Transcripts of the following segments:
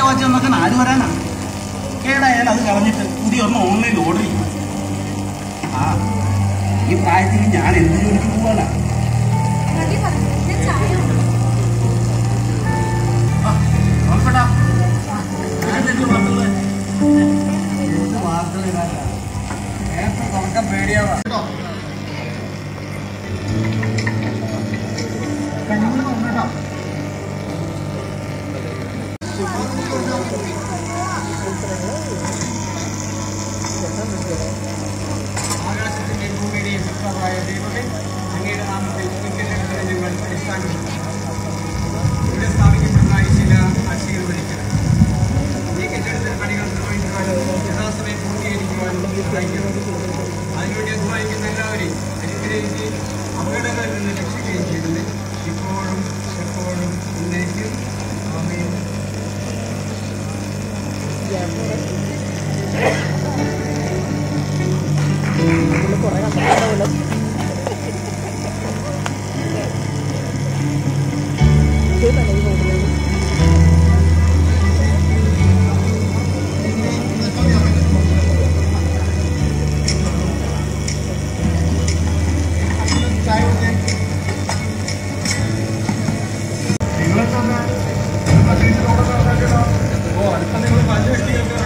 Watch എന്നൊക്കെ ആര് വരാനാ കേടായാൽ അത് കളഞ്ഞിട്ട് പുതിയ ഒരെണ്ണം ഓൺലൈനിൽ ഓർഡർ ചെയ്യും ആ ഈ പ്രായത്തിൽ ഞാൻ എന്ത് ജോലിക്ക് പോവാനാ മതി പറഞ്ഞു ഞാൻ ചായ കൊണ്ടുവരാം. ആ, നോക്കടാ. ഞാനെന്ത് വാർത്തകള്? എന്ത് വാർത്തകൾ ഇടാനാ? നേരത്തെ തുറക്കാൻ പേടിയാവാ കേട്ടോ കണ്ണൂര് വന്നേട്ടോ ആകാശത്തിന്റെ ഭൂമിയുടെയും സൃഷ്ടാവായ ദൈവമേ അങ്ങയുടെ നാമത്തിൽ കെട്ടിടങ്ങളെ ഞങ്ങൾ അടിസ്ഥാനപ്പെടുത്തുന്നു ഇവിടെ സ്ഥാപിക്കപ്പെടുന്ന ഈ ചില ആശീർവദിക്കണം ഈ കെട്ടിടത്തിന്റെ പണികൾ നിർവഹിക്കുവാനും യഥാസമയം പൂർത്തീകരിക്കുവാനും സഹായിക്കണം അതിനുവേണ്ടി അധ്വാനിക്കുന്ന എല്ലാവരെയും അനുഗ്രഹിക്കുകയും അപകടങ്ങളിൽ നിന്ന് രക്ഷിക്കുകയും ചെയ്യുന്നത് ഇപ്പോഴും എപ്പോഴും എന്നേക്കും ആമേൻ ചായ കുടിച്ചേ നിങ്ങളെ തന്നെ ഓ അടുത്ത നിങ്ങൾ പല്ല് വെട്ടിയൊക്കെ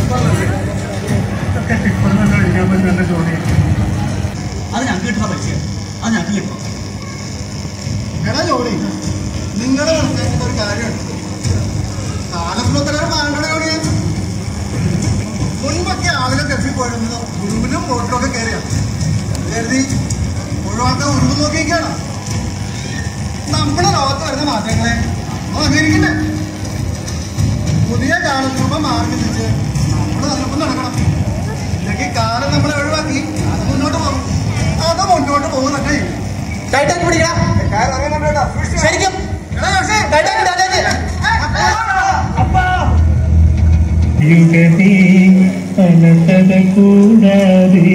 ടിപ്പർ തന്നെ കഴിക്കാൻ പറ്റും എന്റെ ജോലി അത് ഞങ്ങൾക്ക് കിട്ടുന്ന പൈസ അത് ഞങ്ങൾക്ക് കിട്ടണം എടാ ജോലി നിങ്ങൾ മനസ്സിലാക്കേണ്ട ഒരു കാര്യമുണ്ട് കാലത്തിലൊക്കെ വാങ്ങണ ജോലിയെ മുൻപൊക്കെ ആളുകൾ ഗൾഫിൽ പോയിരുന്നത് ഉറുമ്പിലും ബോട്ടിലും ഒക്കെ കയറിയാണ് കരുതി ഒഴിവാക്കാൻ ഉറുമ്പ് നോക്കിയിരിക്കുകയാണ് നമ്മുടെ ലോകത്ത് വരുന്ന മാറ്റങ്ങളെ നമ്മൾ അംഗീകരിക്കണ്ടേ പുതിയ കാലത്തിനൊപ്പം മാർഗം തിരിച്ച് നമ്മൾ അതിനൊപ്പം നടക്കണം ഇല്ലെങ്കിൽ കാലം നമ്മളെ ഒഴിവാക്കി അത് മുന്നോട്ട് പോകും അത് മുന്നോട്ട് പോകും തന്നെ ചെയ്യും. കാര്യം അറിയണം കേട്ടോ. ശരിക്കും എടാ ജോഷേ, യുഗതി അനന്തത കൂടാതെ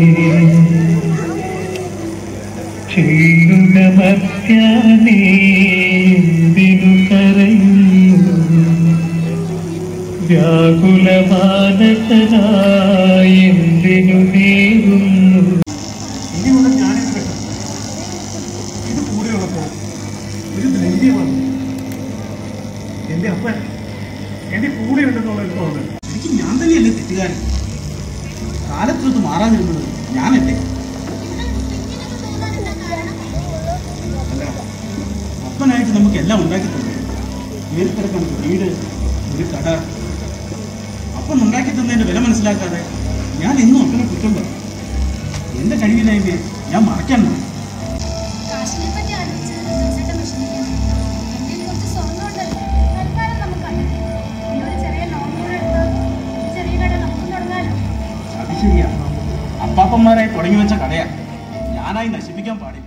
ചെയ്യുക മത്യാനേ എന്തിനു കരയുന്നു വ്യാകുല മാനസനായി എന്തിനു നേരുന്നു ഇനി മുതൽ ഞാനിത് വെക്കണം ഇത് കൂടെയുള്ളപ്പോ ഒരു ധൈര്യമാണ് എന്റെ അപ്പൻ എന്റെ കൂടെ ഉണ്ടെന്നുള്ള ഒരു തോന്നൽ എനിക്ക് ഞാൻ തന്നെയല്ലേ തെറ്റുകാരൻ കാലത്തിനൊത്ത് മാറാതിരുന്നത് ഞാനല്ലേ അല്ല അപ്പനായിട്ട് നമുക്ക് എല്ലാം ഉണ്ടാക്കി തന്നെ കയറിക്കിടക്കണം വീട് ഒരു കട അപ്പം ഉണ്ടാക്കി തന്നതിന്റെ വില മനസ്സിലാക്കാതെ ഞാൻ എന്നും അപ്പനെ കുറ്റം പറയും എന്റെ കഴിവില്ലായ്മയെ ഞാൻ മറക്കാൻ നോക്കും കാശിനെ പറ്റി ആലോചിച്ചത് ജോസേട്ടൻ വിഷമിക്കുന്നു. എൻ്റെ കുറച്ച് സ്വർണ്ണം ഉണ്ടല്ലോ. തൽക്കാലം നമുക്ക് കണ്ടെത്താം. പിന്നെ ഒരു ചെറിയ ലോൺ കൂടെ എടുത്ത് ഒരു ചെറിയ കട നമുക്കും തുടങ്ങാലോ. അത് ശരിയാ അപ്പാപ്പന്മാരായി തുടങ്ങി വെച്ച കടയാ ഞാനായി നശിപ്പിക്കാൻ പാടില്ല